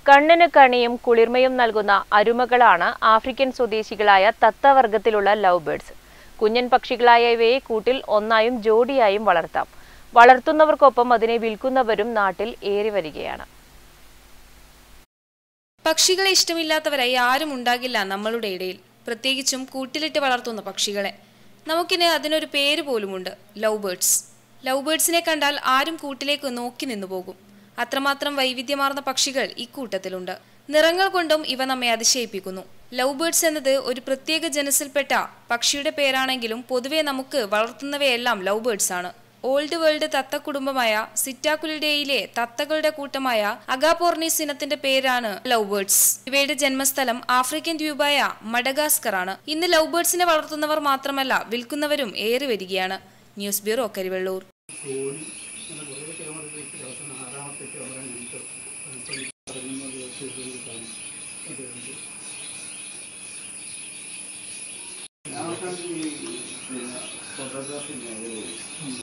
കണ്ണിന് കണിയും കുളിർമയും നൽകുന്ന അരുമകളാണ് ആഫ്രിക്കൻ സ്വദേശികളായ തത്തവർഗത്തിലുള്ള ലവ് ബേർഡ്സ് കുഞ്ഞൻ പക്ഷികളായ ഇവയെ കൂട്ടിൽ ഒന്നായും ജോഡിയായും വളർത്താം വളർത്തുന്നവർക്കൊപ്പം അതിനെ വിൽക്കുന്നവരും നാട്ടിൽ ഏറി വരികയാണ് പക്ഷികളെ ഇഷ്ടമില്ലാത്തവരായി ആരും ഉണ്ടാകില്ല നമ്മളുടെ ഇടയിൽ പ്രത്യേകിച്ചും കൂട്ടിലിട്ട് വളർത്തുന്ന പക്ഷികളെ നമുക്കിന് അതിനൊരു പേര് പോലുമുണ്ട് ലവ് ബേർഡ്സ് ലവ് ബേർഡ്സിനെ കണ്ടാൽ ആരും കൂട്ടിലേക്ക് നോക്കി നിന്നു പോകും അത്രമാത്രം വൈവിധ്യമാർന്ന പക്ഷികൾ ഇക്കൂട്ടത്തിലുണ്ട് നിറങ്ങൾ കൊണ്ടും ഇവ നമ്മെ അതിശയിപ്പിക്കുന്നു ലവ് ബേർഡ്സ് എന്നത് ഒരു പ്രത്യേക ജനസിൽപ്പെട്ട പക്ഷിയുടെ പേരാണെങ്കിലും പൊതുവെ നമുക്ക് വളർത്തുന്നവയെല്ലാം ലവ് ബേർഡ്സ് ആണ് ഓൾഡ് വേൾഡ് തത്ത കുടുംബമായ സിറ്റാക്കുലിഡേയിലെ തത്തകളുടെ കൂട്ടമായ അഗാപോർണീസ് ഇനത്തിന്റെ പേരാണ് ലവ് ബേർഡ്സ് ഇവയുടെ ജന്മസ്ഥലം ആഫ്രിക്കൻ ദ്വീപായ മഡഗാസ്കർ ആണ് ഇന്ന് ലവ് ബേർഡ്സിനെ വളർത്തുന്നവർ മാത്രമല്ല വിൽക്കുന്നവരും ഏറി വരികയാണ് ന്യൂസ് ബ്യൂറോ കരിവെള്ളൂർ ഞാൻ പിന്നെ ഫോട്ടോഗ്രാഫി